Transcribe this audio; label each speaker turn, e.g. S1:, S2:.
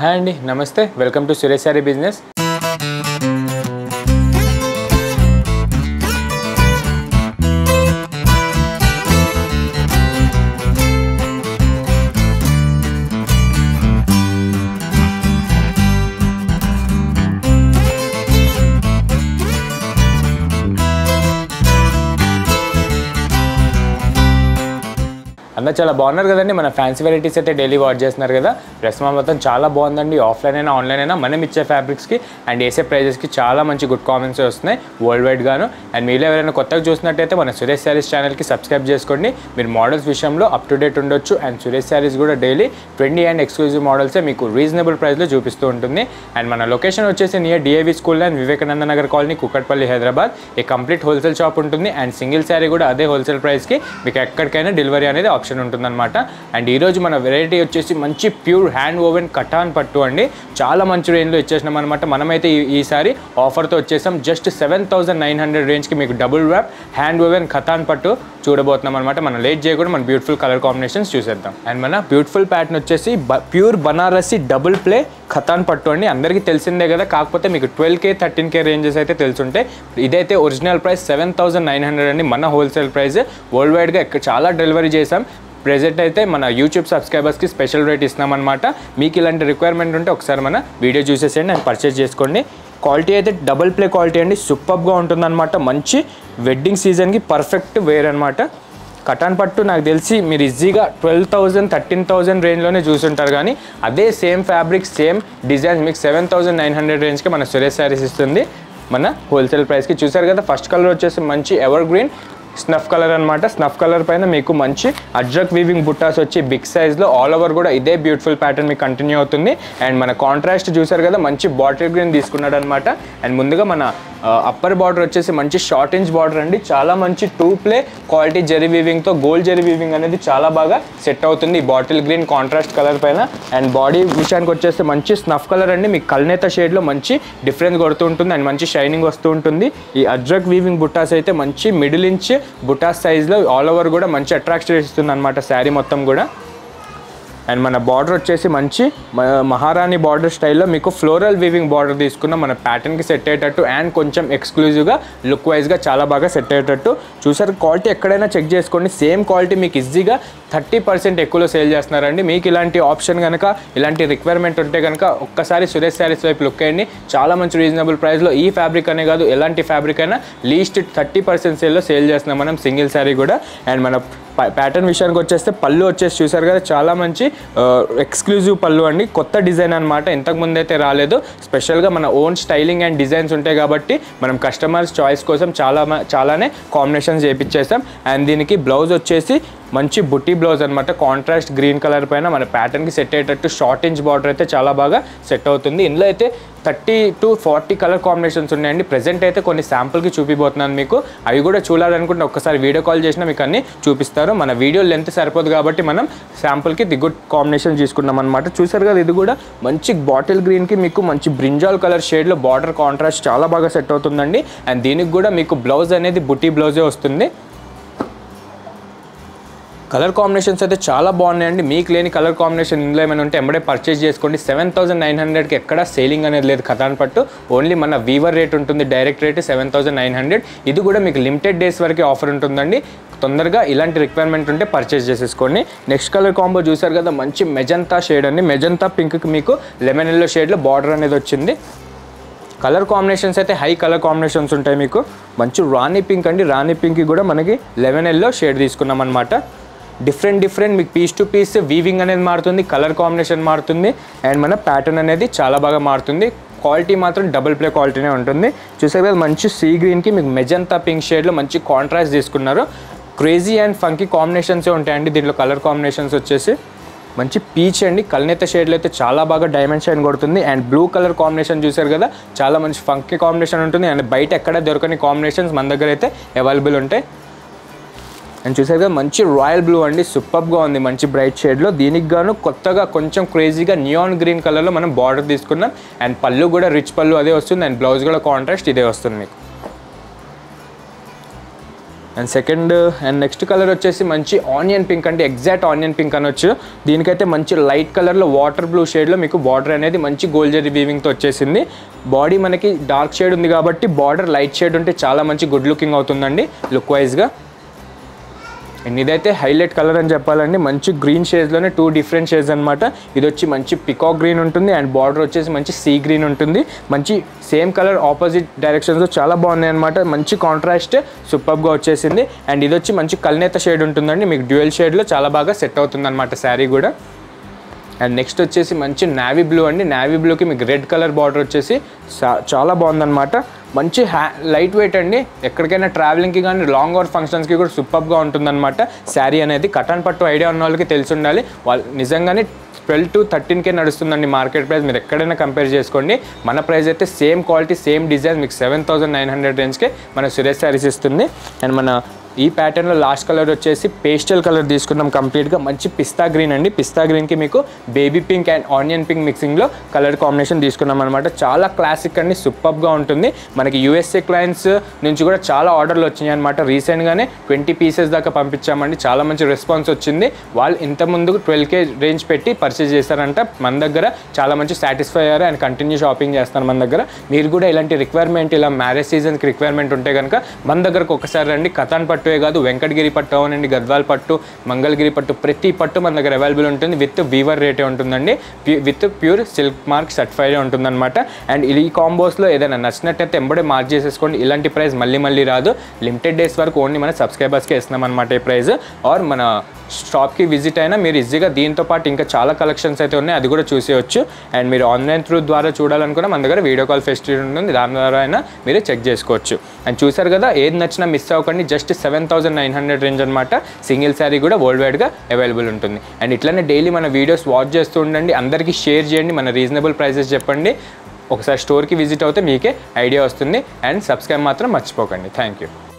S1: hi అండి నమస్తే welcome to Suresh sari business అందరూ చాలా బాగున్నారు కదండి మన ఫ్యాన్సీ వెరైటీస్ అయితే డైలీ వాచ్ చేస్తున్నారు కదా రెస్మా మొత్తం చాలా బాగుందండి ఆఫ్లైన్ అయినా ఆన్లైన్ అయినా మనం ఇచ్చే ఫ్యాబ్రిక్స్కి అండ్ వేసే ప్రైజెస్కి చాలా మంచి గుడ్ కామెంట్స్ వస్తున్నాయి వరల్డ్ వైడ్ గాను అండ్ మీలో ఎవరైనా కొత్తగా చూసినట్టయితే మన సురేష్ శారీస్ ఛానల్కి సబ్స్క్రైబ్ చేసుకోండి మీరు మోడల్స్ విషయంలో అప్ టు డేట్ ఉండొచ్చు అండ్ సురేష్ శారీస్ కూడా డైలీ ట్వంటీ అండ్ ఎక్స్క్లూజివ్ మోడల్సే మీకు రీజనబుల్ ప్రైస్లో చూపిస్తూ ఉంటుంది అండ్ మన లొకేషన్ వచ్చేసి near D A V school and Vivekananda Nagar colony Kukatpally Hyderabad ఈ కంప్లీట్ హోల్సేల్ షాప్ ఉంటుంది అండ్ సింగిల్ శారీ కూడా అదే హోల్సేల్ ప్రైస్కి మీకు ఎక్కడికైనా డెలివరీ అనేది ఆప్షన్ ఉంటుందన్నమాట అండ్ ఈరోజు మన వెరైటీ వచ్చేసి మంచి ప్యూర్ హ్యాండ్ ఓవెన్ కటాన్ పట్టు అండి చాలా మంచి రేంజ్లో ఇచ్చేసినాం అనమాట మనమైతే ఈ- ఈసారి ఆఫర్తో వచ్చేసాం just seven thousand nine hundred రేంజ్కి మీకు double wrap hand woven katan పట్టు చూడబోతున్నాం అనమాట మనం లేట్ చేయకుండా మన బ్యూటిఫుల్ కలర్ కాంబినేషన్స్ చూసేద్దాం అండ్ మన బ్యూటిఫుల్ ప్యాటర్న్ వచ్చేసి pure Banarasi double ply katan పట్టు అండి అందరికీ తెలిసిందే కదా కాకపోతే మీకు twelve K thirteen K ranges అయితే తెలుసుంటే ఇదైతే original price seven thousand nine hundred అండి మన హోల్సేల్ ప్రైస్ వరల్డ్ వైడ్గా ఇక్కడ చాలా డెలివరీ చేసాం ప్రెజెంట్ అయితే మన యూట్యూబ్ సబ్స్క్రైబర్స్కి స్పెషల్ రేట్ ఇస్తున్నామన్నమాట మీకు ఇలాంటి రిక్వైర్మెంట్ ఉంటే ఒకసారి మన వీడియో చూసేసేయండి అండ్ పర్చేస్ చేసుకోండి క్వాలిటీ అయితే డబుల్ ప్లే క్వాలిటీ అండి సూపర్గా ఉంటుందన్నమాట మంచి వెడ్డింగ్ సీజన్కి పర్ఫెక్ట్ వేర్ అనమాట కటాన్ పట్టు నాకు తెలిసి మీరు ఈజీగా ట్వెల్వ్ థౌజండ్ థర్టీన్ థౌజండ్ రేంజ్లోనే చూసుంటారు కానీ అదే సేమ్ ఫ్యాబ్రిక్ సేమ్ డిజైన్ మీకు సెవెన్ థౌజండ్ నైన్ హండ్రెడ్ రేంజ్కి మన సురేష్ శారీస్ ఇస్తుంది మన హోల్సేల్ ప్రైస్కి చూసారు కదా ఫస్ట్ కలర్ వచ్చేసి మంచి ఎవర్ గ్రీన్ స్నఫ్ కలర్ అనమాట స్నఫ్ కలర్ పైన మీకు మంచి అజ్రక్ వీవింగ్ బుట్టాస్ వచ్చి బిగ్ సైజ్లో ఆల్ ఓవర్ కూడా ఇదే బ్యూటిఫుల్ ప్యాటర్న్ మీకు కంటిన్యూ అవుతుంది అండ్ మన కాంట్రాస్ట్ చూసారు కదా మంచి బాటిల్ గ్రీన్ తీసుకున్నాడు అనమాట అండ్ ముందుగా మన అప్పర్ బార్డర్ వచ్చేసి మంచి షార్ట్ ఇంచ్ బార్డర్ అండి చాలా మంచి టూ ప్లే క్వాలిటీ జెరీ వీవింగ్తో గోల్డ్ జెరీ వీవింగ్ అనేది చాలా బాగా సెట్ అవుతుంది ఈ బాటిల్ గ్రీన్ కాంట్రాస్ట్ కలర్ పైన అండ్ బాడీ విషయానికి వచ్చేస్తే మంచి స్నఫ్ కలర్ అండి మీకు కల్నేత షేడ్లో మంచి డిఫరెన్స్ కొడుతూ ఉంటుంది అండ్ మంచి షైనింగ్ వస్తూ ఉంటుంది ఈ అజ్రక్ వీవింగ్ బుట్టాస్ అయితే మంచి మిడిల్ ఇంచ్ బుటాస్ సైజ్లో ఆల్ ఓవర్ కూడా మంచి అట్రాక్షన్ ఇస్తుంది అనమాట శారీ మొత్తం కూడా అండ్ మన బార్డర్ వచ్చేసి మంచి మ- మహారాణి బార్డర్ స్టైల్లో మీకు ఫ్లోరల్ వీవింగ్ బార్డర్ తీసుకున్న మన ప్యాటర్న్కి సెట్ అయ్యేటట్టు అండ్ కొంచెం ఎక్స్క్లూజివ్గా లుక్ వైజ్గా చాలా బాగా సెట్ అయ్యేటట్టు చూసారు క్వాలిటీ ఎక్కడైనా చెక్ చేసుకోండి సేమ్ క్వాలిటీ మీకు ఈజీగా థర్టీ పర్సెంట్ ఎక్కువలో సేల్ చేస్తున్నారండి మీకు ఇలాంటి ఆప్షన్ కనుక ఇలాంటి రిక్వైర్మెంట్ ఉంటే కనుక ఒక్కసారి సురేష్ శారీస్ వైపు లుక్ అయ్యండి చాలా మంచి రీజనబుల్ ప్రైస్లో ఈ ఫ్యాబ్రిక్ అనే కాదు ఎలాంటి ఫ్యాబ్రిక్ అయినా లీస్ట్ థర్టీ పర్సెంట్ సేల్లో సేల్ చేస్తున్నాం మనం సింగిల్ శారీ కూడా అండ్ మన ప్యాటర్న్ విషయానికి వచ్చేస్తే పళ్ళు వచ్చేసి చూసారు కదా చాలా మంచి ఎక్స్క్లూజివ్ పళ్ళు అండి కొత్త డిజైన్ అనమాట ఇంతకు ముందు అయితే రాలేదు స్పెషల్గా మన ఓన్ స్టైలింగ్ అండ్ డిజైన్స్ ఉంటాయి కాబట్టి మనం కస్టమర్స్ చాయిస్ కోసం చాలా మ- చాలానే కాంబినేషన్స్ చేపించేస్తాం అండ్ దీనికి బ్లౌజ్ వచ్చేసి మంచి బుట్టి బ్లౌజ్ అనమాట కాంట్రాస్ట్ గ్రీన్ కలర్ పైన మన ప్యాటర్న్కి సెట్ అయ్యేటట్టు షార్ట్ ఇంచ్ బార్డర్ అయితే చాలా బాగా సెట్ అవుతుంది ఇందులో అయితే thirty to forty colour combinations ఉన్నాయండి ప్రెజెంట్ అయితే కొన్ని శాంపుల్కి చూపిపోతున్నాను మీకు అవి కూడా చూడాలనుకుంటే ఒక్కసారి వీడియో కాల్ చేసినా మీకు అన్ని చూపిస్తారు మన వీడియో లెంత్ సరిపోదు కాబట్టి మనం శాంపుల్కి ది గుడ్ కాంబినేషన్ తీసుకున్నాం అనమాట చూసారు కదా ఇది కూడా మంచి బాటిల్ గ్రీన్కి మీకు మంచి బ్రింజాల్ కలర్ షేడ్లో బార్డర్ కాంట్రాస్ట్ చాలా బాగా సెట్ అవుతుందండి అండ్ దీనికి కూడా మీకు బ్లౌజ్ అనేది బుట్టి బ్లౌజే వస్తుంది కలర్ కాంబినేషన్స్ అయితే చాలా బాగున్నాయండి మీకు లేని కలర్ కాంబినేషన్ ఇందులో ఏమైనా ఉంటే ఎంబడే పర్చేస్ చేసుకోండి సెవెన్ థౌసండ్ నైన్ హండ్రెడ్కి ఎక్కడ సేలింగ్ అనేది లేదు కథాన్ పట్టు ఓన్లీ మన వీవర్ రేట్ ఉంటుంది direct rate seven thousand nine hundred ఇది కూడా మీకు లిమిటెడ్ డేస్ వరకు ఆఫర్ ఉంటుందండి తొందరగా ఇలాంటి రిక్వైర్మెంట్ ఉంటే పర్చేస్ చేసేసుకోండి నెక్స్ట్ కలర్ కాంబో చూసారు కదా మంచి మెజంతా షేడ్ అండి మెజంతా పింక్కి మీకు లెమన్ ఎల్లో షేడ్లో బార్డర్ అనేది వచ్చింది కలర్ కాంబినేషన్స్ అయితే హై కలర్ కాంబినేషన్స్ ఉంటాయి మీకు మంచి రాణి పింక్ అండి రాణి పింక్ కూడా మనకి లెవెన్ ఎల్లో షేడ్ తీసుకున్నాం అనమాట డిఫరెంట్ డిఫరెంట్ మీకు పీస్ టు పీస్ వీవింగ్ అనేది మారుతుంది కలర్ కాంబినేషన్ మారుతుంది అండ్ మన ప్యాటర్న్ అనేది చాలా బాగా మారుతుంది క్వాలిటీ మాత్రం డబుల్ ప్లే క్వాలిటీనే ఉంటుంది చూసారు కదా మంచి సీ గ్రీన్కి మీకు మెజంతా పింక్ షేడ్లో మంచి కాంట్రాస్ట్ తీసుకున్నారు క్రేజీ అండ్ ఫంకీ కాంబినేషన్సే ఉంటాయండి దీంట్లో కలర్ కాంబినేషన్స్ వచ్చేసి మంచి పీచ్ అండి కల్నేత షేడ్లో అయితే చాలా బాగా డైమండ్ షైన్ కొడుతుంది అండ్ బ్లూ కలర్ కాంబినేషన్ చూసారు కదా చాలా మంచి ఫంకీ కాంబినేషన్ ఉంటుంది అండ్ బయట ఎక్కడ దొరకని కాంబినేషన్స్ మన దగ్గర అయితే అవైలబుల్ ఉంటాయి అండ్ చూసారు కదా మంచి రాయల్ బ్లూ అండి సూపర్గా ఉంది మంచి బ్రైట్ షేడ్లో దీనికి గాను కొత్తగా కొంచెం క్రేజీగా నియాన్ గ్రీన్ కలర్లో మనం బార్డర్ తీసుకున్నాం అండ్ పళ్ళు కూడా రిచ్ పళ్ళు అదే వస్తుంది అండ్ బ్లౌజ్ కూడా కాంట్రాస్ట్ ఇదే వస్తుంది మీకు and second and next colour వచ్చేసి మంచి ఆనియన్ పింక్ అంటే ఎగ్జాక్ట్ ఆనియన్ పింక్ అనొచ్చు దీనికైతే మంచి లైట్ కలర్లో వాటర్ బ్లూ షేడ్లో మీకు బార్డర్ అనేది మంచి గోల్డ్ జరీ వీవింగ్తో వచ్చేసింది బాడీ మనకి డార్క్ షేడ్ ఉంది కాబట్టి బార్డర్ లైట్ షేడ్ ఉంటే చాలా మంచి గుడ్ లుకింగ్ అవుతుందండి లుక్ వైజ్గా అండ్ ఇదైతే హైలైట్ కలర్ అని చెప్పాలండి మంచి గ్రీన్ షేడ్స్లోనే టూ డిఫరెంట్ షేడ్స్ అనమాట ఇది వచ్చి మంచి పికాక్ గ్రీన్ ఉంటుంది అండ్ బార్డర్ వచ్చేసి మంచి సీ గ్రీన్ ఉంటుంది మంచి సేమ్ కలర్ ఆపోజిట్ డైరెక్షన్స్లో చాలా బాగున్నాయి అనమాట మంచి కాంట్రాస్ట్ సూపర్గా వచ్చేసింది అండ్ ఇది వచ్చి మంచి కల్నేత షేడ్ ఉంటుందండి మీకు డ్యూయల్ షేడ్లో చాలా బాగా సెట్ అవుతుంది అనమాట శారీ కూడా అండ్ నెక్స్ట్ వచ్చేసి మంచి నావీ బ్లూ అండి నావీ బ్లూకి మీకు రెడ్ కలర్ బార్డర్ వచ్చేసి చా- చాలా బాగుందన్నమాట మంచి హ్యా లైట్ వెయిట్ అండి ఎక్కడికైనా ట్రావెలింగ్కి కానీ లాంగ్ అవర్ ఫంక్షన్స్కి కూడా సూపర్గా ఉంటుందన్నమాట శారీ అనేది కటాన్ పట్టు ఐడియా ఉన్న వాళ్ళకి తెలిసి ఉండాలి వాళ్ళు నిజంగానే ట్వెల్వ్ టు థర్టీన్కే నడుస్తుందండి మార్కెట్ ప్రైస్ మీరు ఎక్కడైనా కంపేర్ చేసుకోండి మన ప్రైస్ అయితే సేమ్ క్వాలిటీ సేమ్ డిజైన్ మీకు సెవెన్ థౌసండ్ నైన్ హండ్రెడ్ రేంజ్కే మన సురేష్ శారీస్ ఇస్తుంది అండ్ మన ఈ ప్యాటర్న్లో లాస్ట్ కలర్ వచ్చేసి పేస్టల్ కలర్ తీసుకున్నాం కంప్లీట్గా మంచి పిస్తా గ్రీన్ అండి పిస్తా గ్రీన్కి మీకు baby pink and onion pink మిక్సింగ్లో కలర్ కాంబినేషన్ తీసుకున్నాం అనమాట చాలా క్లాసిక్ అండి సూపర్గా ఉంటుంది మనకి యూఎస్ఏ క్లయింట్స్ నుంచి కూడా చాలా ఆర్డర్లు వచ్చినాయి అనమాట రీసెంట్గానే ట్వంటీ పీసెస్ దాకా పంపించామండి చాలా మంచి రెస్పాన్స్ వచ్చింది వాళ్ళు ఇంత ముందు ట్వెల్వ్ కే రేంజ్ పెట్టి పర్చేస్ చేశారంట మన దగ్గర చాలా మంచి సాటిస్ఫై అయ్యారు అండ్ కంటిన్యూ షాపింగ్ చేస్తారు మన దగ్గర మీరు కూడా ఇలాంటి రిక్వైర్మెంట్ ఇలా మ్యారేజ్ సీజన్కి రిక్వైర్మెంట్ ఉంటే కనుక మన దగ్గరకు ఒకసారి రండి కథాన్ పట్టువే కాదు వెంకటగిరి పట్టు అవునండి గద్వాల్ పట్టు మంగళగిరి పట్టు ప్రతి పట్టు మన దగ్గర అవైలబుల్ ఉంటుంది విత్ వీవర్ రేటే ఉంటుందండి with pure silk mark certified ఉంటుందన్నమాట అండ్ ఈ కాంబోస్లో ఏదైనా నచ్చినట్టయితే ఎంబడే మార్క్ చేసేసుకోండి ఇలాంటి ప్రైస్ మళ్ళీ మళ్ళీ రాదు లిమిటెడ్ డేస్ వరకు ఓన్లీ మన సబ్స్క్రైబర్స్కే ఇస్తున్నాం అనమాట ఈ ప్రైస్ ఆర్ మన షాప్కి విజిట్ అయినా మీరు ఈజీగా దీంతో పాటు ఇంకా చాలా కలెక్షన్స్ అయితే ఉన్నాయి అది కూడా చూసేయచ్చు అండ్ మీరు ఆన్లైన్ త్రూ ద్వారా చూడాలనుకున్నా మన దగ్గర వీడియో కాల్ ఫెసిలిటీ ఉంటుంది దాని ద్వారా అయినా మీరు చెక్ చేసుకోవచ్చు అండ్ చూసారు కదా ఏది నచ్చినా మిస్ అవ్వకండి just seven thousand nine hundred range అనమాట సింగిల్ శారీ కూడా వరల్డ్ వైడ్గా అవైలబుల్ ఉంటుంది అండ్ ఇట్లానే డైలీ మన వీడియోస్ వాచ్ చేస్తూ ఉండండి అందరికీ షేర్ చేయండి మన రీజనబుల్ ప్రైసెస్ చెప్పండి ఒకసారి స్టోర్కి విజిట్ అవుతే మీకే ఐడియా వస్తుంది అండ్ సబ్స్క్రైబ్ మాత్రం మర్చిపోకండి థ్యాంక్ యూ